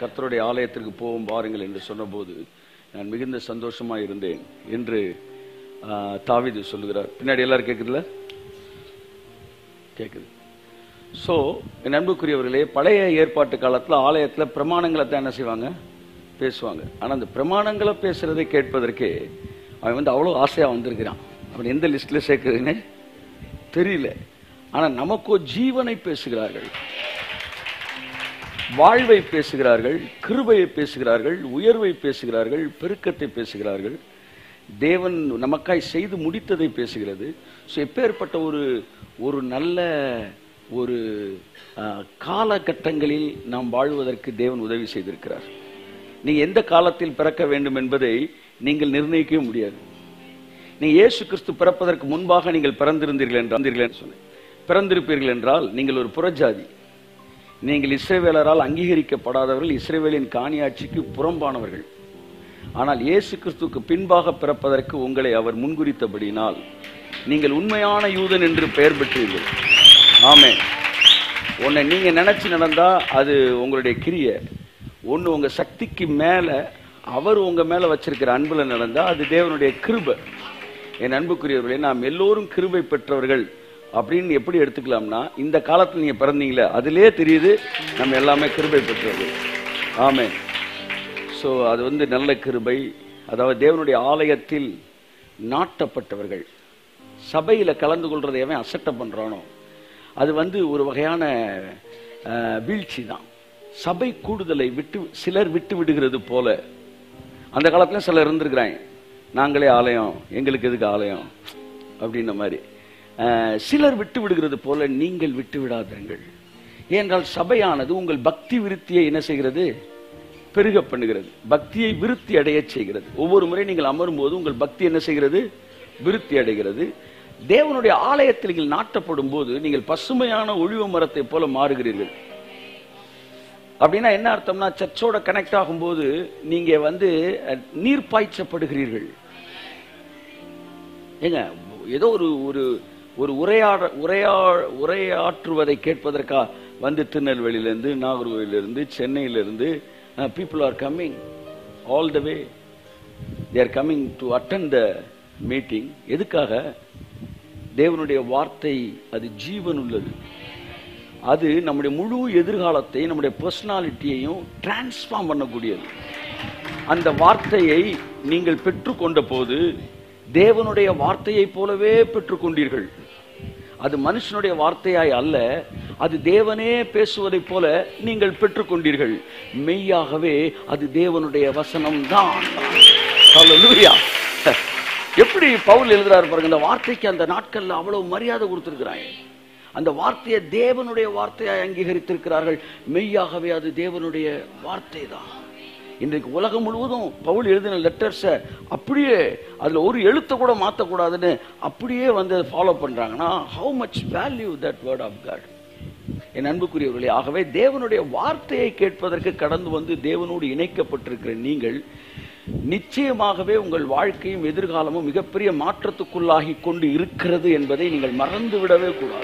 கர்த்தருடைய ஆலயத்திற்கு போவோம் வாருங்கள் என்று சொன்னபோது நான் மிகுந்த சந்தோஷமா இருந்தேன் என்று ஆ, தாவீது சொல்லுகிறார் பின்னாடி எல்லாரும் கேட்குதுல கேட்குது ஸோ என் அன்புக்குரியவர்களே பழைய ஏற்பாட்டு காலத்தில் ஆலயத்தில் பிரமாணங்களை தான் என்ன செய்வாங்க பேசுவாங்க ஆனால் அந்த பிரமாணங்களை பேசுறதை கேட்பதற்கு அவன் வந்து அவ்வளோ ஆசையாக வந்திருக்கிறான் அவன் எந்த லிஸ்ட்டில் சேர்க்குறதுன்னு தெரியல ஆனால் நமக்கோ ஜீவனை பேசுகிறார்கள் வாழ்வை பேசுகிறார்கள் கிருபையை பேசுகிறார்கள் உயர்வை பேசுகிறார்கள் பெருக்கத்தை பேசுகிறார்கள் தேவன் நமக்காய் செய்து முடித்ததை பேசுகிறது ஸோ எப்பேற்பட்ட ஒரு ஒரு நல்ல ஒரு ஆஹ், காலகட்டங்களில் நாம் வாழ்வதற்கு தேவன் உதவி செய்திருக்கிறார் நீங்க எந்த காலத்தில் பிறக்க வேண்டும் என்பதை நீங்கள் நிர்ணயிக்கவே முடியாது நீங்க இயேசு கிறிஸ்து பிறப்பதற்கு முன்பாக நீங்கள் பிறந்திருந்தீர்கள் என்றால் என்று சொன்னேன் பிறந்திருப்பீர்கள் என்றால் நீங்கள் ஒரு புறஜாதி நீங்கள் இஸ்ரேவேலரால் அங்கீகரிக்கப்படாதவர்கள் இஸ்ரேவேலின் காணியாட்சிக்கு புறம்பானவர்கள் ஆனால் இயேசு கிறிஸ்துவுக்கு பின்பாக பிறப்பதற்கு உங்களை அவர் முன்குறித்தபடியினால் நீங்கள் உண்மையான யூதன் என்று பெயர் பெற்றீர்கள் ஆமே உன்னை நீங்க நினைச்சு நடந்தா அது உங்களுடைய கிரியை ஒண்ணு உங்க சக்திக்கு மேல அவர் உங்க மேல வச்சிருக்கிற அன்புல நடந்தா அது தேவனுடைய கிருபை என் அன்புக்குரியவர்களே நாம் எல்லோரும் கிருபை பெற்றவர்கள் அப்படின்னு எப்படி எடுத்துக்கலாம்னா இந்த காலத்துல நீங்க பிறந்தீங்களே அதிலே தெரியுது நம்ம எல்லாமே கிருபை பெற்றவர்கள் ஆமே ஸோ அது வந்து நல்ல கிருபை அதாவது தேவனுடைய ஆலயத்தில் நாட்டப்பட்டவர்கள் சபையில கலந்து கொள்றதை எவன் அசட்டை பண்றானோ அது வந்து ஒரு வகையான அஹ், வீழ்ச்சி தான் சபை கூடுதலை விட்டு சிலர் விட்டு விடுகிறது போல அந்த காலத்துல சிலர் இருந்திருக்கிறாங்க நாங்களே ஆலயம் எங்களுக்கு எதுக்கு ஆலயம் அப்படின்ன மாதிரி அஹ், சிலர் விட்டு விடுகிறது போல நீங்கள் விட்டு விடாதீர்கள் ஏனென்றால் சபையானது உங்கள் பக்தி விருத்தியை என்ன செய்கிறது பெருக பண்ணுகிறது பக்தியை விருத்தி அடைய செய்கிறது ஒவ்வொரு முறை நீங்கள் அமரும் போது உங்கள் பக்தி என்ன செய்கிறது விருத்தி அடைகிறது தேவனுடைய ஆலயத்தில் நீங்கள் நாட்டப்படும் போது நீங்கள் பசுமையான ஒளிவு மரத்தை போல மாறுகிறீர்கள் அப்படின்னா என்ன அர்த்தம்னா சர்ச்சோட கனெக்ட் ஆகும்போது நீங்க வந்து அஹ், நீர் பாய்ச்சப்படுகிறீர்கள் ஏங்க ஏதோ ஒரு ஒரு ஒரு உரையாட உரையா உரையாற்றுவதை கேட்பதற்கா வந்து திருநெல்வேலியிலேருந்து நாகர்கோவிலிருந்து சென்னையிலிருந்து people are coming all the way there coming to attend the meeting எதுக்காக தேவனுடைய வார்த்தை அது ஜீவன் உள்ளது அது நம்முடைய முழு எதிர்காலத்தை நம்முடைய பர்சனாலிட்டியையும் டிரான்ஸ்ஃபார்ம் பண்ணக்கூடியது அந்த வார்த்தையை நீங்கள் பெற்றுக்கொண்ட போது தேவனுடைய வார்த்தையைப் போலவே பெற்றுக்கொண்டீர்கள் அது மனுஷனுடைய வார்த்தையாய் அல்ல அது தேவனே பேசுவதைப் போல நீங்கள் பெற்றுக்கொண்டீர்கள் மெய்யாகவே அது தேவனுடைய வசனம் தான் எப்படி பவுல் எழுதுறாரு பாருங்க இந்த வார்த்தைக்கு அந்த நாட்கள்ல அவ்வளவு மரியாதை கொடுத்திருக்கிறாங்க அந்த வார்த்தையை தேவனுடைய வார்த்தையாய் அங்கீகரித்திருக்கிறார்கள் மெய்யாகவே அது தேவனுடைய வார்த்தை தான் இன்றைக்கு உலகம் முழுவதும் பவுல் எழுதின லெட்டர்ஸை அப்படியே அதுல ஒரு எழுத்தை கூட மாற்றக்கூடாதுன்னு அப்படியே வந்து ஃபாலோ பண்றாங்கன்னா how much value that word of God என் அன்புக்குரியவர்களே ஆகவே தேவனுடைய வார்த்தையை கேட்பதற்கு கடந்து வந்து தேவனோடு இணைக்கப்பட்டிருக்கிற நீங்கள் நிச்சயமாகவே உங்கள் வாழ்க்கையும் எதிர்காலமும் மிகப்பெரிய மாற்றத்துக்குள்ளாகி கொண்டு இருக்கிறது என்பதை நீங்கள் மறந்து விடவே கூடாது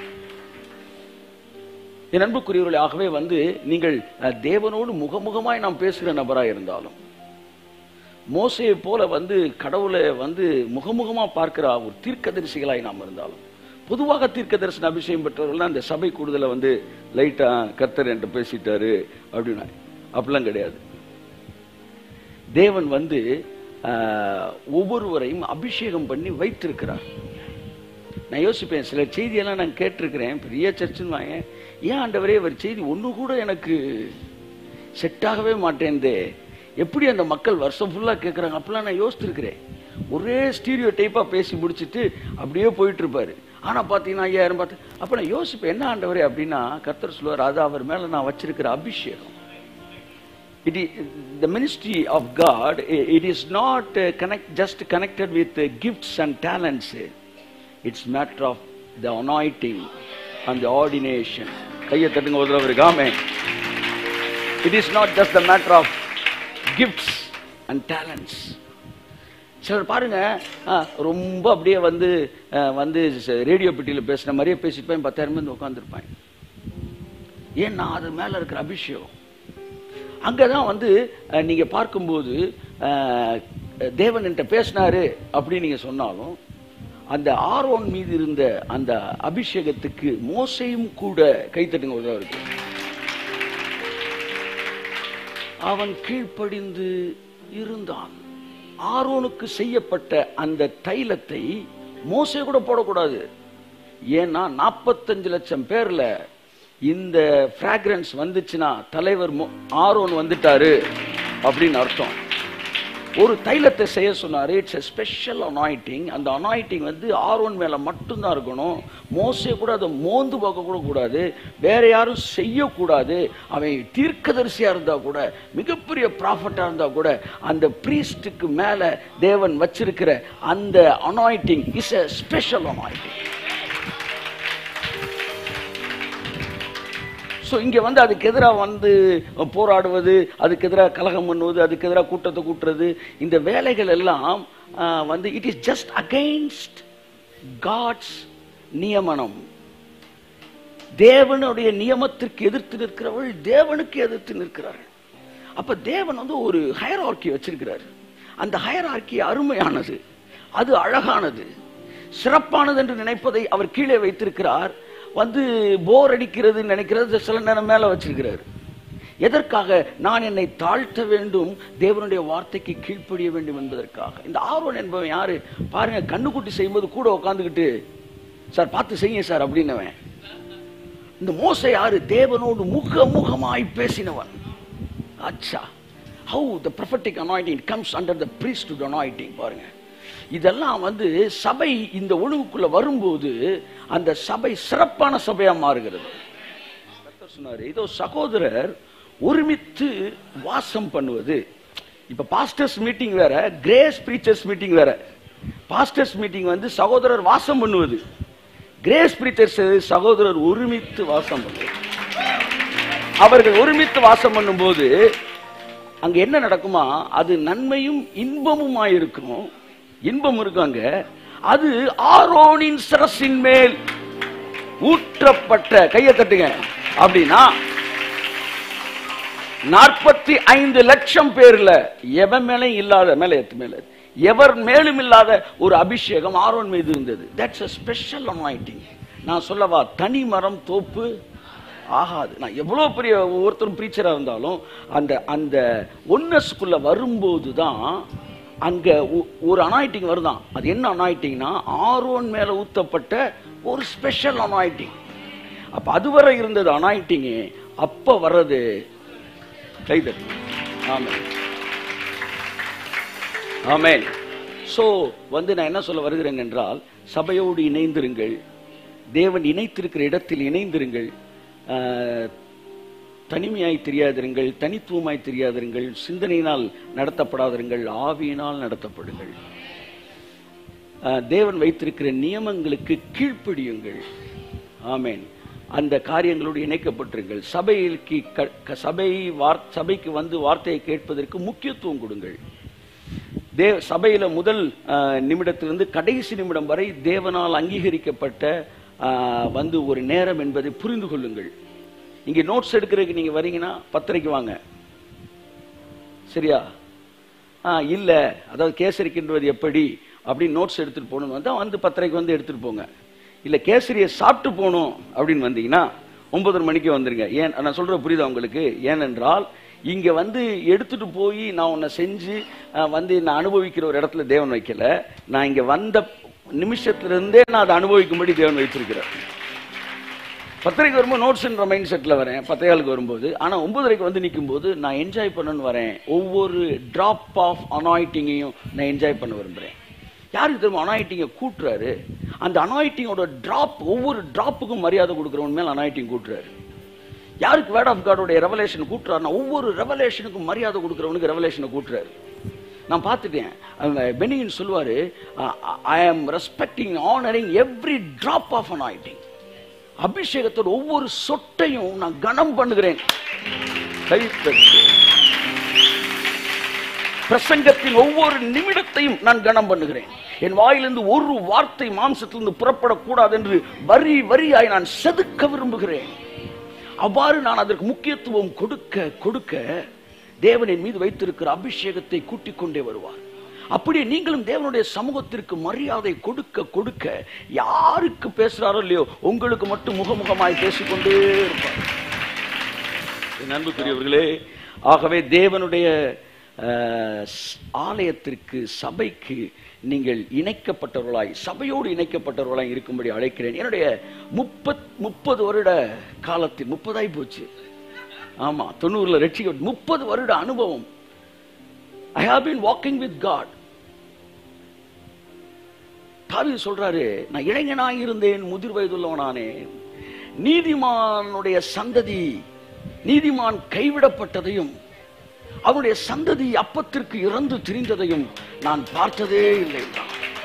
என் அன்புக்குரியவர்களே ஆகவே வந்து நீங்கள் அஹ், தேவனோடு முகமுகமாய் நாம் பேசுகிற நபராய் இருந்தாலும் மோசையை போல வந்து கடவுளை வந்து முகமுகமா பார்க்கிற ஒரு தீர்க்கதரிசிகளாய் நாம் இருந்தாலும் பொதுவாக தீர்க்க தரிசன அபிஷேகம் பெற்றவர்கள் அந்த சபை கூடுதலை வந்து லைட்டா கர்த்தர் என்று பேசிட்டாரு அப்படின்னா அப்படிலாம் கிடையாது தேவன் வந்து ஆஹ், ஒவ்வொருவரையும் அபிஷேகம் பண்ணி வைத்திருக்கிறார் நான் யோசிப்பேன் சில செய்தியெல்லாம் நான் கேட்டிருக்கிறேன் பெரிய சர்ச்சுன்னு வாங்க ஏன் ஆண்டவரே ஒரு செய்தி ஒன்று கூட எனக்கு செட் ஆகவே மாட்டேன்தே எப்படி அந்த மக்கள் வருஷம் ஃபுல்லாக கேட்குறாங்க அப்படிலாம் நான் யோசிச்சிருக்கிறேன் ஒரே ஸ்டீரியோ டைப்பாக பேசி முடிச்சிட்டு அப்படியே போயிட்டு இருப்பாரு ஆனால் பார்த்தீங்கன்னா ஐயாயிரம் பார்த்து அப்போ நான் யோசிப்பேன் என்ன ஆண்டவரே அப்படின்னா கர்த்தர் சொல்லுவார் அது அவர் மேலே நான் வச்சிருக்கிற அபிஷேகம் it is the ministry of god i- it is not uh, connect just connected with uh, gifts and talents it's matter of the anointing and the ordination கையை தட்டுங்க ஒரு தடவை இருக்கு ஆமென் it is not just the matter of gifts and talents சிலர் பாருங்க ஆ, ரொம்ப அப்படியே வந்து ஆ, வந்து ரேடியோ பெட்டியில் பேசுன மாதிரியே பேசிப்பேன் பத்தாயிரம் பேர் உட்காந்துருப்பாங்க ஏன்னா அது மேல இருக்கிற அபிஷேகம் அங்கதான் வந்து அஹ், நீங்க பார்க்கும்போது அஹ், தேவன் என்கிட்ட பேசினாரு அப்படின்னு நீங்க சொன்னாலும் அந்த ஆரோன் மீது இருந்த அந்த அபிஷேகத்துக்கு மோசையும் கூட கைத்தட்டுங்க ஒரு தடவை இருக்கு அவன் கீழ்ப்படிந்து இருந்தான் ஆரோனுக்கு செய்யப்பட்ட அந்த தைலத்தை மோசே கூட போடக்கூடாது ஏன்னா நாற்பத்தஞ்சு லட்சம் பேர்ல இந்த பிராக்ரன்ஸ் வந்துச்சுன்னா தலைவர் மோ- ஆரோன் வந்துட்டாரு அப்படின்னு அர்த்தம் ஒரு தைலத்தை செய்ய சொன்னாரு இட்ஸ் a ஸ்பெஷல் அனாயிட்டிங் அந்த அனாயிட்டிங் வந்து ஆரோன் மேல மட்டும்தான் இருக்கணும் மோசே கூட அதை மோந்து பார்க்க கூட கூடாது வேற யாரும் செய்யக்கூடாது அவன் தீர்க்கதரிசியா இருந்தா கூட மிகப்பெரிய ப்ராஃபட்டா இருந்தா கூட அந்த பிரீஸ்டுக்கு மேல தேவன் வச்சிருக்கிற அந்த anointing is a special anointing so இங்க வந்து அதுக்கு எதிராக வந்து போராடுவது அதுக்கு எதிராக கலகம் பண்ணுவது அதுக்கு எதிராக கூட்டத்தை கூட்டுறது இந்த வேலைகள் எல்லாம் ஆஹ், வந்து it is just against God's நியமனம் தேவனுடைய நியமத்திற்கு எதிர்த்து நிற்கிறவள் தேவனுக்கு எதிர்த்து நிற்கிறார்கள் அப்ப தேவன் வந்து ஒரு ஹயரார்கி வச்சிருக்கிறார் அந்த ஹயரார்கி அருமையானது அது அழகானது சிறப்பானது என்று நினைப்பதை அவர் கீழே வைத்திருக்கிறார் வந்து போர் அடிக்கிறது நினைக்கிறது சில நேரம் மேல வச்சிருக்கிறார் எதற்காக நான் என்னை தாழ்த்த வேண்டும் தேவனுடைய வார்த்தைக்கு கீழ்ப்படிய வேண்டும் என்பதற்காக இந்த ஆர்வன் என்பவன் யாரு பாருங்க கண்ணுக்குட்டி செய்யும்போது கூட உட்காந்துக்கிட்டு சார் பார்த்து செய்யுங்க சார் அப்படின்னவன் இந்த மோசை யாரு தேவனோடு முக முகமாய் பேசினவன் அச்சா how the prophetic anointing comes under the priesthood anointing பாருங்க இதெல்லாம் வந்து சபை இந்த ஒழுங்குக்குள்ள வரும்போது அந்த சபை சிறப்பான சபையா மாறுகிறது கர்த்தர் சொன்னாரு இதோ சகோதரர் ஒருமித்து வாசம் பண்ணுவது இப்ப பாஸ்டர்ஸ் மீட்டிங் வேற கிரேஸ் பிரீச்சர்ஸ் மீட்டிங் வேற பாஸ்டர்ஸ் மீட்டிங் வந்து சகோதரர் வாசம் பண்ணுவது கிரேஸ் பிரீச்சர்ஸ் சகோதரர் ஒருமித்து வாசம் பண்ணுவது அவர்கள் ஒருமித்து வாசம் பண்ணும்போது அங்க என்ன நடக்குமா அது நன்மையும் இன்பமுமாய் இருக்கும் இன்பம் இருக்கும் அங்க அது ஆரோனின் சிரசின் மேல் ஊற்றப்பட்ட கையை தட்டுங்க அப்படின்னா நாற்பத்தி ஐந்து லட்சம் பேர்ல எவன் மேலே இல்லாத மேல எத்து மேல எவர் மேலும் இல்லாத ஒரு அபிஷேகம் ஆரோன் மீது இருந்தது தட்ஸ் a ஸ்பெஷல் அனாயிட்டிங் நான் சொல்லவா தனி மரம் தோப்பு ஆகாது நான் எவ்வளவு பெரிய ஒருத்தரும் பிரீச்சரா இருந்தாலும் அந்த அந்த ஒன்னஸ்குள்ள வரும்போது தான் அங்க ஒ- ஒரு அனாயிட்டிங் வருதான் அது என்ன அனாயிட்டிங்னா ஆரோன் மேல ஊத்தப்பட்ட ஒரு ஸ்பெஷல் அனாயிட்டிங் அப்ப அதுவரை இருந்தது அனாயிட்டிங் அப்ப வர்றது கைதட்டு ஆமென் ஆமென் சோ வந்து நான் என்ன சொல்ல வருகிறேன் என்றால் சபையோடு இணைந்திருங்கள் தேவன் இணைத்திருக்கிற இடத்தில் இணைந்திருங்கள் ஆஹ், தனிமையாய் தெரியாதிருங்கள் தனித்துவமாய் தெரியாதிருங்கள் சிந்தனையினால் நடத்தப்படாதிருங்கள் ஆவியினால் நடத்தப்படுங்கள் ஆஹ், தேவன் வைத்திருக்கிற நியமங்களுக்கு கீழ்ப்படியுங்கள் ஆமென் அந்த காரியங்களோடு இணைக்கப்பட்டிருங்கள் சபைக்கு க- க- சபை வார் சபைக்கு வந்து வார்த்தையை கேட்பதற்கு முக்கியத்துவம் கொடுங்கள் தேவ சபையில முதல் ஆஹ், நிமிடத்திலிருந்து கடைசி நிமிடம் வரை தேவனால் அங்கீகரிக்கப்பட்ட ஆஹ், வந்து ஒரு நேரம் என்பதை புரிந்து கொள்ளுங்கள் இங்க நோட்ஸ் எடுக்கிறதுக்கு நீங்க வரீங்கன்னா பத்தரைக்கு வாங்க சரியா ஆ இல்ல அதாவது கேசரிக்கின்றது எப்படி அப்படின்னு நோட்ஸ் எடுத்துட்டு போகணும் வந்தா வந்து பத்தரைக்கு வந்து எடுத்துட்டு போங்க இல்ல கேசரியை சாப்பிட்டு போகணும் அப்படின்னு வந்தீங்கன்னா ஒன்பதரை மணிக்கு வந்துருங்க ஏன் நான் சொல்ற புரியுதா உங்களுக்கு ஏனென்றால் இங்க வந்து எடுத்துட்டு போய் நான் உன்னை செஞ்சு அஹ், வந்து நான் அனுபவிக்கிற ஒரு இடத்துல தேவன் வைக்கல நான் இங்க வந்த நிமிஷத்துல இருந்தே நான் அதை அனுபவிக்கும்படி தேவன் வைத்திருக்கிறேன் பத்தரைக்கு வரும்போது நோட்ஸ்ன்ற மைண்ட் செட்டில் வரேன் பத்தையாளுக்கு வரும்போது ஆனால் ஒன்பதரைக்கு வந்து நிக்கும்போது நான் என்ஜாய் பண்ணணும்னு வரேன் ஒவ்வொரு டிராப் ஆஃப் அனாயிட்டிங்கையும் நான் என்ஜாய் பண்ண விரும்புகிறேன் யாருக்கு தெரியுமா அனாயிட்டிங்கை கூட்டுறாரு அந்த அனாயிட்டிங்கோட டிராப் ஒவ்வொரு டிராப்புக்கும் மரியாதை கொடுக்குறவன் மேல் அனாயிட்டிங் கூட்டுறாரு யாருக்கு வேர்ட் ஆஃப் காடோட ரெவலேஷன் கூட்டுறாருன்னா ஒவ்வொரு ரெவலேஷனுக்கும் மரியாதை கொடுக்குறவனுக்கு ரெவலேஷனை கூட்டுறாரு நான் பார்த்துட்டேன் பெனியின் சொல்லுவாரு I am respecting honouring every drop of anointing அபிஷேகத்தோட ஒவ்வொரு சொட்டையும் நான் கனம் பண்ணுகிறேன் கைத்தட்டு. பிரசங்கத்தின் ஒவ்வொரு நிமிடத்தையும் நான் கனம் பண்ணுகிறேன் என் வாயிலிருந்து ஒரு வார்த்தை மாம்சத்திலிருந்து புறப்படக்கூடாது என்று வரி வரியாய் நான் செதுக்க விரும்புகிறேன் அவ்வாறு நான் அதற்கு முக்கியத்துவம் கொடுக்க கொடுக்க தேவனின் மீது வைத்திருக்கிற அபிஷேகத்தை கூட்டிக் கொண்டே வருவார் அப்படியே நீங்களும் தேவனுடைய சமூகத்திற்கு மரியாதை கொடுக்க கொடுக்க யாருக்கு பேசுறாரோ இல்லையோ உங்களுக்கு மட்டும் முகமுகமாய் பேசிக்கொண்டே இருப்பார் என் அன்புக்குரியவர்களே ஆகவே தேவனுடைய அஹ், ஸ்- ஆலயத்திற்கு சபைக்கு நீங்கள் இணைக்கப்பட்டவர்களாய் சபையோடு இணைக்கப்பட்டவர்களாய் இருக்கும்படி அழைக்கிறேன் என்னுடைய முப்பத் முப்பது வருட காலத்தில் முப்பதாய் போச்சு ஆமா தொண்ணூறுல ரட்சிக்க முப்பது வருட அனுபவம் I have been walking with God தாவீது சொல்றாரு நான் இளைஞனாய் இருந்தேன் முதிர் வயதுள்ளவனானேன் நீதிமானுடைய சந்ததி நீதிமான் கைவிடப்பட்டதையும் அவனுடைய சந்ததி அப்பத்திற்கு இறந்து திரிந்ததையும் நான் பார்த்ததே இல்லை என்றான்.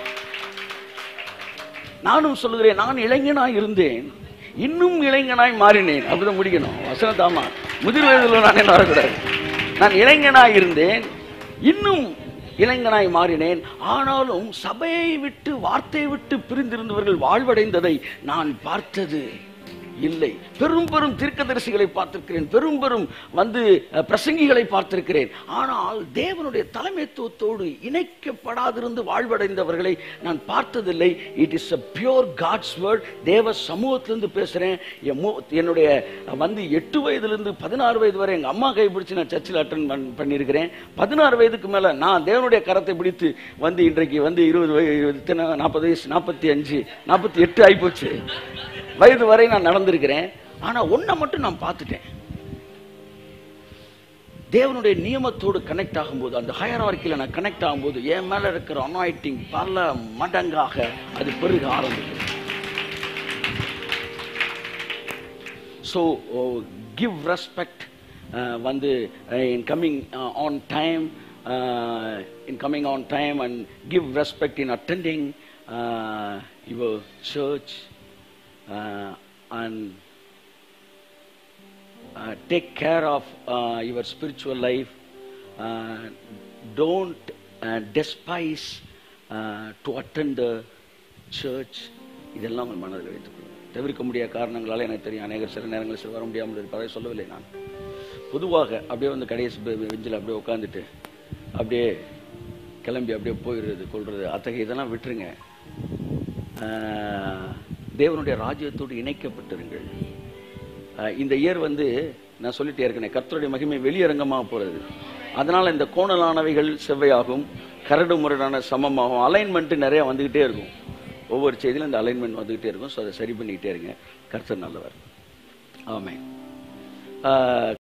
நானும் சொல்லுகிறேன் நான் இளைஞனாய் இருந்தேன் இன்னும் இளைஞனாய் மாறினேன் அப்படிதான் முடிக்கணும் வசனதாமா முதிர் வயதில் நான் என்ன வரக்கூடாது நான் இளைஞனாய் இருந்தேன் இன்னும் இளைஞனாய் மாறினேன் ஆனாலும் சபையை விட்டு வார்த்தையை விட்டு பிரிந்திருந்தவர்கள் வாழ்வடைந்ததை நான் பார்த்தது இல்லை பெரும் பெரும் தீர்க்கதரிசிகளை பார்த்திருக்கிறேன் பெரும் பெரும் வந்து அஹ், பிரசங்கிகளை பார்த்திருக்கிறேன் ஆனால் தேவனுடைய தலைமைத்துவத்தோடு இணைக்கப்படாதிருந்து வாழ்வடைந்தவர்களை நான் பார்த்ததில்லை it is a pure God's word தேவ சமூகத்திலிருந்து பேசுறேன் என் மு- என்னுடைய அஹ், வந்து எட்டு வயதிலிருந்து பதினாறு வயது வரை எங்க அம்மா கை பிடிச்சு நான் சர்ச்சில் அட்டன் பண்ணியிருக்கிறேன் பதினாறு வயதுக்கு மேல நான் தேவனுடைய கரத்தை பிடித்து வந்து இன்றைக்கு வந்து இருபது வயது நாற்பது வயசு நாற்பத்தி அஞ்சு நாற்பத்தி எட்டு ஆகிப்போச்சு வயது வரை நான் நடந்திருக்கிறேன் ஆனா ஒன்றை மட்டும் நான் பார்த்துட்டேன் தேவனுடைய நியமத்தோடு கனெக்ட் ஆகும்போது அந்த ஹயரார்க்கியில் நான் கனெக்ட் ஆகும்போது என் மேல இருக்கிற அனாயிட்டிங் பல மடங்காக அது பெருக ஆரம்பிக்கும் ஸோ கிவ் ரெஸ்பெக்ட் வந்து in coming on time in coming on time and give respect in attending your church and uh, take care of uh, your spiritual life. Uh, don't uh, despise uh, to attend the church. இதெல்லாம் உங்கள் மனதில் வைத்துக்கொள்ளும் தவிர்க்க முடியாத காரணங்களால் எனக்கு தெரியும் அநேகர் சில நேரங்களில் சில வர முடியாமல் இருப்பதை சொல்லவில்லை நான் பொதுவாக அப்படியே வந்து கடைசி பெஞ்சில் அப்படியே உட்காந்துட்டு அப்படியே கிளம்பி அப்படியே போயிடுறது கொள்றது அத்தகைய இதெல்லாம் விட்டுருங்க ஆஹ், தேவனுடைய ராஜ்யத்தோடு இணைக்கப்பட்டிருங்கள் ஆஹ், இந்த இயர் வந்து நான் சொல்லிட்டே இருக்கேன் கர்த்தருடைய மகிமை வெளியரங்கமாக போறது அதனால இந்த கோணலானவைகள் செவ்வையாகும் கரடு முரடான சமமாகும் அலைன்மெண்ட் நிறைய வந்துகிட்டே இருக்கும் ஒவ்வொரு செய்தியிலும் இந்த அலைன்மெண்ட் வந்துகிட்டே இருக்கும் ஸோ அதை சரி பண்ணிக்கிட்டே இருங்க கர்த்தர் நல்லவர் ஆமென் ஆஹ்